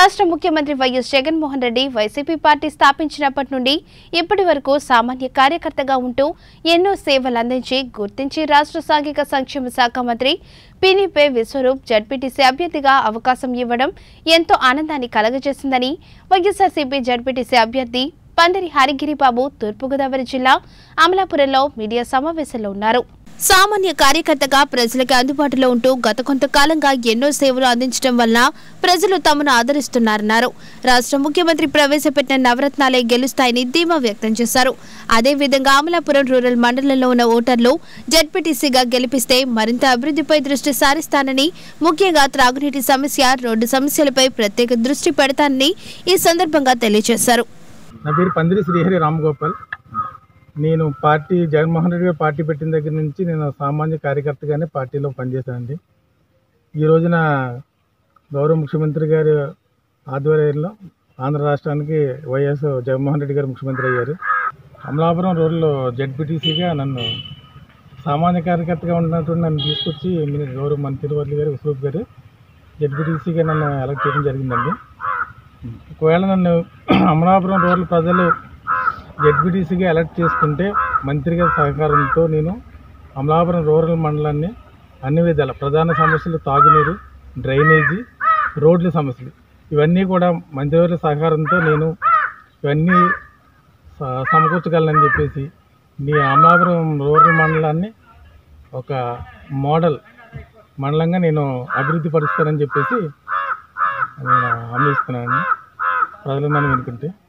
రాష్ట్ర ముఖ్యమంత్రి YS Jaganmohan Reddy YCP party స్థాపించినప్పటి నుండి ఇప్పటి వరకు సామాన్య కార్యకర్తగా ఉంటూ ఎన్నో సేవలు అందించి గుర్తించి రాష్ట్ర సాంఘిక సంక్షేమ శాఖ మంత్రి పినిపే విశ్వరూప్ జడ్పీటీసీ అభ్యర్థిగా అవకాశం ఇవ్వడం ఎంతో ఆనందాన్ని కలగజేసిందని వైఎస్ఆర్సీపీ జడ్పీటీసీ అభ్యర్థి పందిరి హరిగిరిబాబు తూర్పుగోదావరి జిల్లా అమలాపురంలో మీడియా సమావేశంలో ఉన్నారు సామాన్య కార్యకర్తగా ప్రజలకు అందుబాటులో ఉంటూ గత కొంతకాలంగా ఎన్నో సేవలు అందించడం వలన ప్రజలు తమను ఆదరిస్తున్నారన్నారు రాష్ట్ర ముఖ్యమంత్రి ప్రవేశపెట్టిన నవరత్నాలే గెలుస్తాయని ధీమా వ్యక్తం చేశారు అదేవిధంగా అమలాపురం రూరల్ మండలంలో ఉన్న ఓటర్లు జడ్పీటీసీగా గెలిపిస్తే మరింత అభివృద్ధిపై దృష్టి సారిస్తానని ముఖ్యంగా త్రాగునీటి సమస్య రోడ్డు సమస్యలపై ప్రత్యేక దృష్టి పెడతానని ఈ సందర్భంగా తెలియజేశారు నా పేరు పందిరి శ్రీహరి రామగోపాల్ నేను పార్టీ జగన్మోహన్ రెడ్డి గారు పార్టీ పెట్టిన దగ్గర నుంచి నేను సామాన్య కార్యకర్తగానే పార్టీలో పనిచేశానండి ఈ రోజున గౌరవ ముఖ్యమంత్రి గారి ఆధ్వర్యంలో ఆంధ్ర రాష్ట్రానికి వైఎస్ జగన్మోహన్ రెడ్డి గారు ముఖ్యమంత్రి అయ్యారు అమలాపురం రోడ్లో జడ్పీటీసీగా నన్ను సామాన్య కార్యకర్తగా ఉన్నటువంటి నన్ను తీసుకొచ్చి మీ గౌరవ మంత్రి వర్లి గారు విశ్వరూప్ గారు జడ్పీటీసీగా నన్ను ఎలక్ట్ చేయడం జరిగిందండి ఒకవేళ నన్ను అమలాపురం రోడ్ల ప్రజలు జడ్పీటీసీగా ఎలక్ట్ చేసుకుంటే మంత్రి గారి సహకారంతో నేను అమలాపురం రూరల్ మండలాన్ని అన్ని విధాల ప్రధాన సమస్యలు తాగునీరు డ్రైనేజీ రోడ్ల సమస్యలు ఇవన్నీ కూడా మంత్రివర్ల సహకారంతో నేను ఇవన్నీ స- సమకూర్చగలనని చెప్పేసి మీ అమలాపురం రూరల్ మండలాన్ని ఒక మోడల్ మండలంగా నేను అభివృద్ధి పరుస్తానని చెప్పేసి నేను హామీ ఇస్తున్నాను ప్రజలు నన్ను వినుకుంటే